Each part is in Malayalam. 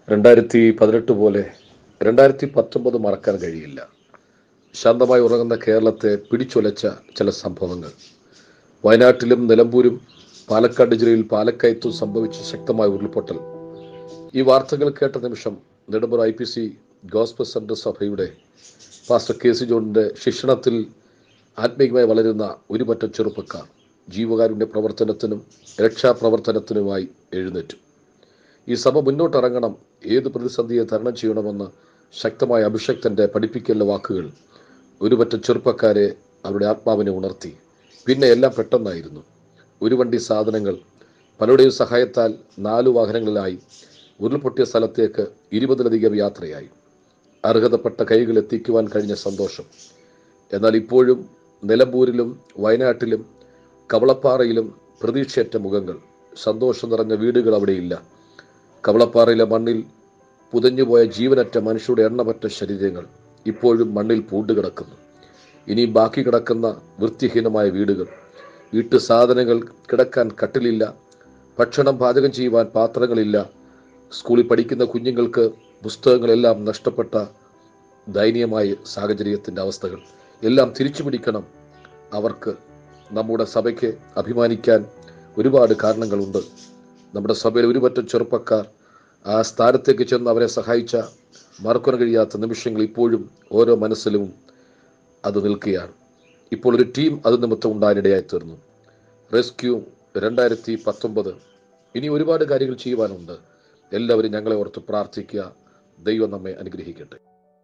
രണ്ടായിരത്തി പതിനെട്ട് പോലെ രണ്ടായിരത്തി പത്തൊമ്പത് മറക്കാൻ കഴിയില്ല ശാന്തമായി ഉറങ്ങുന്ന കേരളത്തെ പിടിച്ചുലച്ച ചില സംഭവങ്ങൾ വയനാട്ടിലും നിലമ്പൂരും പാലക്കാട് ജില്ലയിൽ പാലക്കയത്തും സംഭവിച്ച ശക്തമായ ഉരുൾപൊട്ടൽ ഈ വാർത്തകൾ കേട്ട നിമിഷം Nedumpur I P C gospel centre സഭയുടെ പാസ്റ്റർ കെ സി ജോണിൻ്റെ ശിക്ഷണത്തിൽ ആത്മീയമായി വളരുന്ന ഒരുപറ്റം ചെറുപ്പക്കാർ ജീവകാരുണ്യ പ്രവർത്തനത്തിനും രക്ഷാപ്രവർത്തനത്തിനുമായി എഴുന്നേറ്റു ഈ സഭ മുന്നോട്ടിറങ്ങണം ഏത് പ്രതിസന്ധിയെ തരണം ചെയ്യണമെന്ന് ശക്തമായ അഭിഷക്തന്റെ പഠിപ്പിക്കലിലെ വാക്കുകൾ ഒരുപറ്റം ചെറുപ്പക്കാരെ അവരുടെ ആത്മാവിനെ ഉണർത്തി പിന്നെ എല്ലാം പെട്ടെന്നായിരുന്നു ഒരു വണ്ടി സാധനങ്ങൾ പലരുടെയും സഹായത്താൽ നാലു വാഹനങ്ങളിലായി ഉരുൾപൊട്ടിയ സ്ഥലത്തേക്ക് ഇരുപതിലധികം യാത്രയായി അർഹതപ്പെട്ട കൈകൾ എത്തിക്കുവാൻ കഴിഞ്ഞ സന്തോഷം എന്നാൽ ഇപ്പോഴും നിലമ്പൂരിലും വയനാട്ടിലും കവളപ്പാറയിലും പ്രതീക്ഷയറ്റ മുഖങ്ങൾ സന്തോഷം നിറഞ്ഞ വീടുകൾ അവിടെയില്ല കവളപ്പാറയിലെ മണ്ണിൽ പുതഞ്ഞുപോയ ജീവനറ്റ മനുഷ്യരുടെ എണ്ണമറ്റ ശരീരങ്ങൾ ഇപ്പോഴും മണ്ണിൽ പൂണ്ടുകിടക്കുന്നു ഇനി ബാക്കി കിടക്കുന്ന വൃത്തിഹീനമായ വീടുകൾ വീട്ടു സാധനങ്ങൾ കിടക്കാൻ കട്ടിലില്ല ഭക്ഷണം പാചകം ചെയ്യുവാൻ പാത്രങ്ങളില്ല സ്കൂളിൽ പഠിക്കുന്ന കുഞ്ഞുങ്ങൾക്ക് പുസ്തകങ്ങളെല്ലാം നഷ്ടപ്പെട്ട ദയനീയമായ സാഹചര്യത്തിൻ്റെ അവസ്ഥകൾ എല്ലാം തിരിച്ചു പിടിക്കണം അവർക്ക് നമ്മുടെ സഭയ്ക്ക് അഭിമാനിക്കാൻ ഒരുപാട് കാരണങ്ങളുണ്ട് നമ്മുടെ സഭയിൽ ഒരുപറ്റം ചെറുപ്പക്കാർ ആ സ്ഥാനത്തേക്ക് ചെന്ന് അവരെ സഹായിച്ച മറക്കാൻ കഴിയാത്ത നിമിഷങ്ങൾ ഇപ്പോഴും ഓരോ മനസ്സിലും അത് നിൽക്കുകയാണ് ഇപ്പോൾ ഒരു ടീം അത് നിമിത്തം ഉണ്ടാകാനിടയായി തീർന്നു റെസ്ക്യൂ രണ്ടായിരത്തി പത്തൊമ്പത് ഇനി ഒരുപാട് കാര്യങ്ങൾ ചെയ്യുവാനുണ്ട് എല്ലാവരും ഞങ്ങളെ ഓർത്ത് പ്രാർത്ഥിക്കുക ദൈവം നമ്മെ അനുഗ്രഹിക്കട്ടെ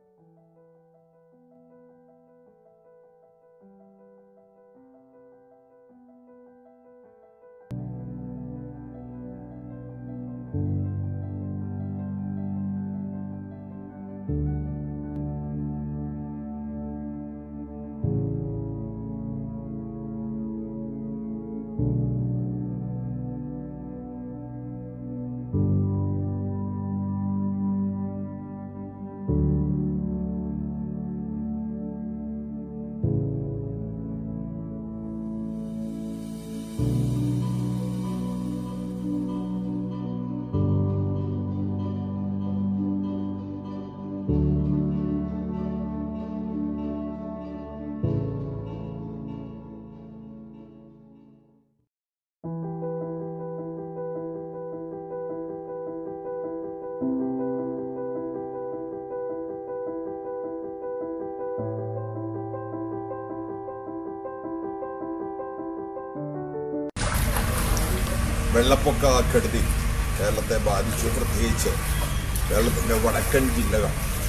വെള്ളപ്പൊക്ക കെടുതി കേരളത്തെ ബാധിച്ചു പ്രത്യേകിച്ച് കേരളത്തിൻ്റെ വടക്കൻ ജില്ലകൾ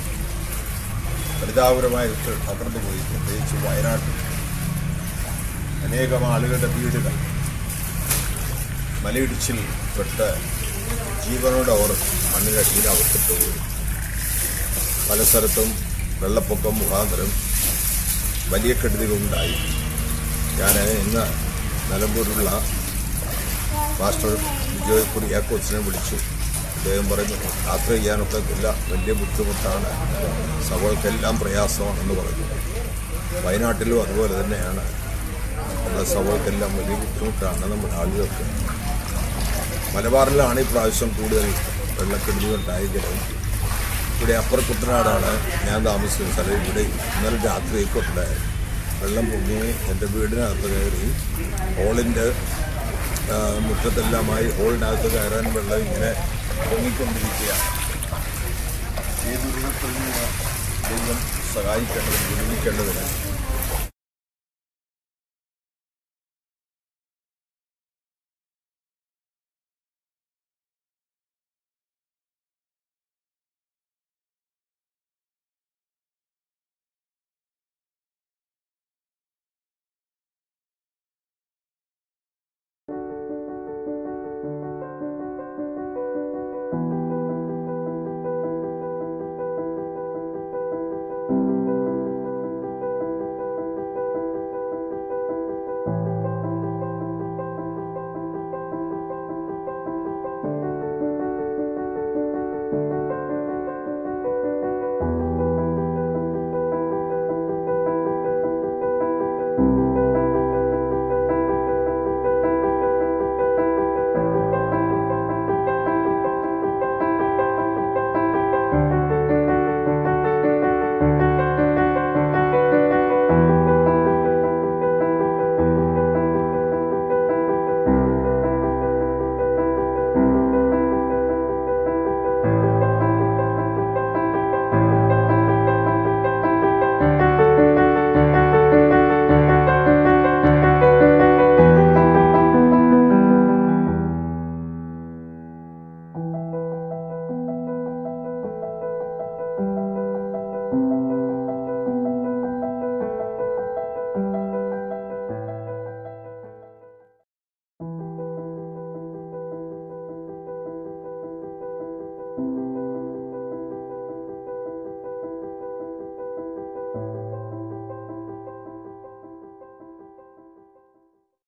പരിതാപകരമായിട്ട് തകർന്നുപോയി പ്രത്യേകിച്ച് വയനാട്ടിൽ അനേകം ആളുകളുടെ വീടുകൾ മലയിടിച്ചിൽ പെട്ട് ജീവനോടെ അവർ മണ്ണിനടിയിൽ അകപ്പെട്ടു പോയി പല സ്ഥലത്തും വെള്ളപ്പൊക്കം മുഖാന്തരം വലിയ കെടുതികളുണ്ടായി ഞാൻ ഇന്ന് നിലമ്പൂരിലുള്ള മാസ്റ്റർ വിജയ് കുര്യാക്കോസിനെ വിളിച്ചു അദ്ദേഹം പറഞ്ഞു യാത്ര ചെയ്യാനൊക്കെ ഇല്ല വലിയ ബുദ്ധിമുട്ടാണ് സഭകൾക്കെല്ലാം പ്രയാസമാണെന്ന് പറഞ്ഞു വയനാട്ടിലും അതുപോലെ തന്നെയാണ് നമ്മുടെ സഭകൾക്കെല്ലാം വലിയ ബുദ്ധിമുട്ടാണ് നമ്മുടെ ആളുകൾക്ക് മലബാറിലാണ് ഈ പ്രാവശ്യം കൂടുതൽ വെള്ളക്കെടുതി ഉണ്ടായെങ്കിലും ഇവിടെ അപ്പർ കുട്ടനാടാണ് ഞാൻ താമസിക്കുന്ന സ്ഥലം ഇവിടെ ഇന്നലെ രാത്രിയൊക്കെ ഉണ്ടായി വെള്ളം പൊങ്ങി എൻ്റെ വീടിനകത്ത് കയറി ഹോളിൻ്റെ ആ, മുറ്റത്തെല്ലാമായി ഹോളിനകത്ത് കയറാൻ വെള്ളം ഇങ്ങനെ പൊങ്ങിക്കൊണ്ടിരിക്കുകയാണ് ഈ ദുരിതത്തിൽ നിന്ന് ദൈവം സഹായിക്കേണ്ടതിന് വിടുവിക്കേണ്ടതിന്